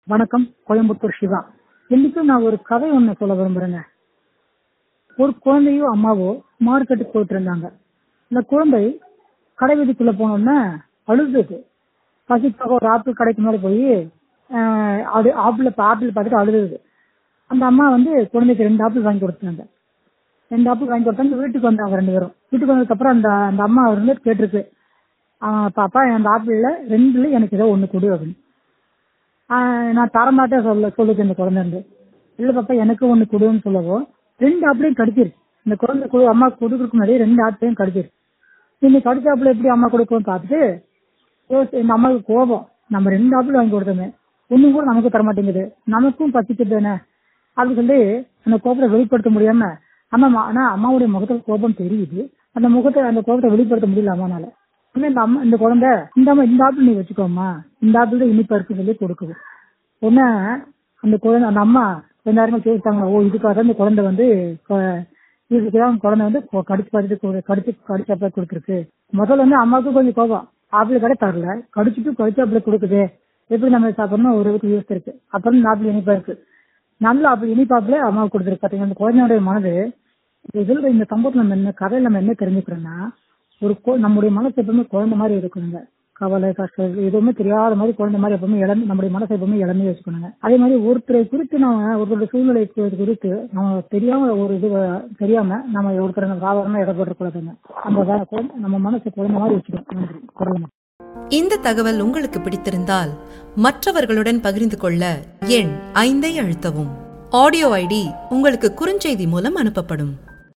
வணக்கம் கோயம்புத்தூர் சிவா இன்னைக்கு நான் ஒரு கதை ஒண்ணு சொல்ல விரும்புறேங்க ஒரு குழந்தையோ அம்மாவோ மார்க்கெட்டுக்கு போயிட்டு இருந்தாங்க இந்த குழந்தை கடை வீதிக்குள்ள போனோடனே அழுதுது பசிக்காக ஒரு ஆப்பிள் கடைக்கு மேலே போய் அது ஆப்பிள் ஆப்பிள் பார்த்துட்டு அழுதுது அந்த அம்மா வந்து குழந்தைக்கு ரெண்டு ஆப்பிள் வாங்கி கொடுத்தாங்க ரெண்டு ஆப்பிள் வாங்கி கொடுத்தாங்க வீட்டுக்கு வந்தாங்க ரெண்டு பேரும் வீட்டுக்கு வந்ததுக்கு அப்புறம் அந்த அந்த அம்மா வந்து கேட்டிருக்கு "ஆஹ் பாப்பா அந்த ஆப்பிள்ல ரெண்டுல எனக்கு ஏதோ ஒண்ணு கொடு அப்படின்னு ஆஹ் நான் தரமாட்டேன் சொல்ல சொல்லுது இந்த குழந்தை இருந்து இல்ல பாப்பா எனக்கு ஒண்ணு கொடுன்னு சொல்லவும் ரெண்டு ஆப்பிளையும் கடிச்சிருச்சு இந்த குழந்தை கொடு- அம்மா கொடுக்கறதுக்கு முன்னாடி ரெண்டு ஆப்பிளையும் கடிச்சிருச்சு நீங்க கடிச்ச ஆப்பிள் எப்படி அம்மா கொடுக்கும்னு பார்த்துட்டு யோசி- இந்த அம்மாவுக்கு கோபம் நம்ம ரெண்டு ஆப்பிள் வாங்கி கொடுத்தோமே ஒண்ணும் கூட நமக்கு தர மாட்டேங்குது நமக்கும் பசிக்குது தானே அப்படின்னு சொல்லி அந்த கோபத்தை வெளிப்படுத்த முடியாம அம்மா ஆனா அம்மாவுடைய முகத்துல கோபம் தெரியுது அந்த முகத்தை அந்த கோபத்தை வெளிப்படுத்த முடியல அம்மானால உடனே இந்த அம்மா இந்த குழந்தை இந்த அம்மா இந்த ஆப்பிள் நீ வச்சுக்கோமா இந்த ஆப்பிள் தான் இனிப்பா இருக்குன்னு சொல்லி கொடுக்குது உடனே அந்த குழந்தை அந்த அம்மா கொஞ்ச நேரமா கேட்டாங்க ஓ இதுக்காக தான் இந்த குழந்தை வந்து கொ- இதுக்குதான் குழந்தை வந்து கொ- கடிச்சு பார்த்துட்டு கொடு- கடிச்சு கடிச்சாப்பில கொடுத்துருக்கு முதல்ல வந்து அம்மாவுக்கு கொஞ்சம் கோபம் ஆப்பிள் கடை தரல கடிச்சிட்டு கடிச்சாப்பில கொடுக்குது எப்படி நம்ம சாப்பிடணும் ஒரு விதத்துக்கு யூஸ் இருக்கு அப்புறம் இந்த ஆப்பிள் இனிப்பா இருக்கு நல்ல ஆப்பிள் இனிப்பாப்பில அம்மாவுக்கு கொடுத்துருக்கு பாத்தீங்கன்னா அந்த குழந்தையோட மனது இதுல இந்த சம்பவத்துல நம்ம என்ன கதையில நம்ம என்ன தெரிஞ்சுக்கிறோம்னா ஒரு கு- நம்முடைய மனசு எப்பவுமே குழந்தை மாதிரி இருக்கணுங்க கவலை கஷ்டம் எதுவுமே தெரியாத மாதிரி குழந்தை மாதிரி எப்பவுமே இளம் நம்முடைய மனசை எப்பவுமே இளமையை வச்சுக்கணுங்க அதே மாதிரி ஒருத்தரை குறித்து நம்ம ஒருத்தருடைய சூழ்நிலை கு- குறித்து நம்ம தெரியாம ஒரு இது தெரியாம நம்ம ஒருத்தர் சாதாரணமா இட போட்டுக்கூடாதுங்க நம்ம வே- குழந்தை- நம்ம மனசை குழந்தை மாதிரி வச்சுக்கணும் நன்றி குரல் இந்த தகவல் உங்களுக்கு பிடித்திருந்தால் மற்றவர்களுடன் பகிர்ந்து கொள்ள எண் ஐந்தை அழுத்தவும் ஆடியோ ஐடி உங்களுக்கு குறுஞ்செய்தி மூலம் அனுப்பப்படும்